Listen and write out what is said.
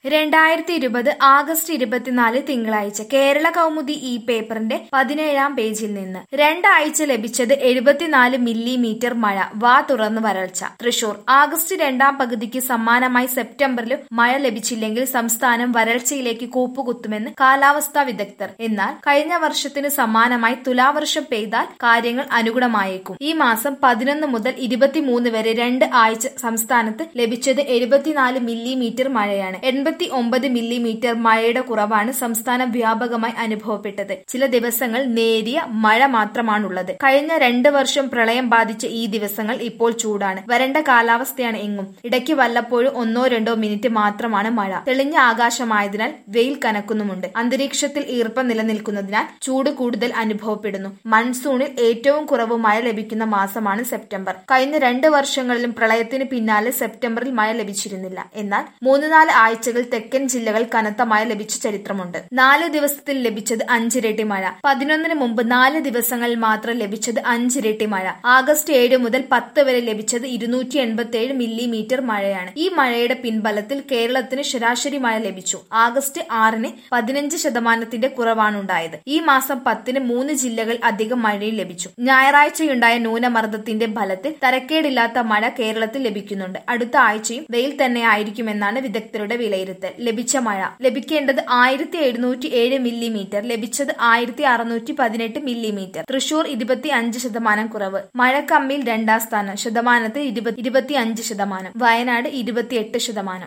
രണ്ടായിരത്തി ഇരുപത് ആഗസ്റ്റ് ഇരുപത്തിനാല് തിങ്കളാഴ്ച കേരള കൗമുദി ഈ പേപ്പറിന്റെ പതിനേഴാം പേജിൽ നിന്ന് രണ്ടാഴ്ച ലഭിച്ചത് എഴുപത്തിനാല് മില്ലിമീറ്റർ മഴ വാ തുറന്ന് വരൾച്ച തൃശൂർ ആഗസ്റ്റ് രണ്ടാം പകുതിക്ക് സമാനമായി സെപ്റ്റംബറിലും മഴ ലഭിച്ചില്ലെങ്കിൽ സംസ്ഥാനം വരൾച്ചയിലേക്ക് കൂപ്പുകുത്തുമെന്ന് കാലാവസ്ഥാ വിദഗ്ധർ എന്നാൽ കഴിഞ്ഞ വർഷത്തിന് സമാനമായി തുലാവർഷം പെയ്താൽ കാര്യങ്ങൾ അനുകൂലമായേക്കും ഈ മാസം പതിനൊന്ന് മുതൽ ഇരുപത്തിമൂന്ന് വരെ രണ്ട് ആഴ്ച സംസ്ഥാനത്ത് ലഭിച്ചത് എഴുപത്തിനാല് മില്ലിമീറ്റർ മഴയാണ് എൺപത്തി ഒമ്പത് മില്ലിമീറ്റർ മഴയുടെ കുറവാണ് സംസ്ഥാനം വ്യാപകമായി അനുഭവപ്പെട്ടത് ചില ദിവസങ്ങൾ നേരിയ മഴ മാത്രമാണുള്ളത് കഴിഞ്ഞ രണ്ട് വർഷം പ്രളയം ബാധിച്ച ഈ ദിവസങ്ങൾ ഇപ്പോൾ ചൂടാണ് വരണ്ട കാലാവസ്ഥയാണ് എങ്ങും ഇടയ്ക്ക് വല്ലപ്പോഴും ഒന്നോ രണ്ടോ മിനിറ്റ് മാത്രമാണ് മഴ തെളിഞ്ഞ ആകാശമായതിനാൽ വെയിൽ കനക്കുന്നുമുണ്ട് അന്തരീക്ഷത്തിൽ ഈർപ്പം നിലനിൽക്കുന്നതിനാൽ ചൂട് കൂടുതൽ അനുഭവപ്പെടുന്നു മൺസൂണിൽ ഏറ്റവും കുറവ് മഴ ലഭിക്കുന്ന മാസമാണ് സെപ്റ്റംബർ കഴിഞ്ഞ രണ്ട് വർഷങ്ങളിലും പ്രളയത്തിന് പിന്നാലെ സെപ്റ്റംബറിൽ മഴ ലഭിച്ചിരുന്നില്ല എന്നാൽ മൂന്ന് നാല് ആഴ്ചകൾ തെക്കൻ ജില്ലകൾ കനത്ത മഴ ലഭിച്ച ചരിത്രമുണ്ട് നാല് ദിവസത്തിൽ ലഭിച്ചത് അഞ്ചിരട്ടി മഴ പതിനൊന്നിന് മുമ്പ് നാല് ദിവസങ്ങളിൽ മാത്രം ലഭിച്ചത് അഞ്ചിരട്ടി മഴ ആഗസ്റ്റ് ഏഴ് മുതൽ പത്ത് വരെ ലഭിച്ചത് ഇരുന്നൂറ്റി എൺപത്തി ഏഴ് മില്ലിമീറ്റർ മഴയാണ് ഈ മഴയുടെ പിൻബലത്തിൽ കേരളത്തിന് ശരാശരി മഴ ലഭിച്ചു ആഗസ്റ്റ് ആറിന് പതിനഞ്ച് ശതമാനത്തിന്റെ കുറവാണുണ്ടായത് ഈ മാസം പത്തിന് മൂന്ന് ജില്ലകൾ അധികം മഴയും ലഭിച്ചു ഞായറാഴ്ചയുണ്ടായ ന്യൂനമർദ്ദത്തിന്റെ ഫലത്തിൽ തരക്കേടില്ലാത്ത മഴ കേരളത്തിൽ ലഭിക്കുന്നുണ്ട് അടുത്ത ആഴ്ചയും വെയിൽ തന്നെയായിരിക്കുമെന്നാണ് വിദഗ്ധരുടെ വിലയിരുത്തൽ ലഭിച്ച മഴ ലഭിക്കേണ്ടത് ആയിരത്തി എഴുന്നൂറ്റി ഏഴ് മില്ലിമീറ്റർ ലഭിച്ചത് ആയിരത്തി അറുന്നൂറ്റി പതിനെട്ട് മില്ലിമീറ്റർ തൃശൂർ ഇരുപത്തി അഞ്ച് ശതമാനം കുറവ് മഴക്കമ്മിൽ രണ്ടാം സ്ഥാനം ശതമാനത്തിൽ ഇരുപത്തി അഞ്ച് ശതമാനം വയനാട് ഇരുപത്തിയെട്ട് ശതമാനം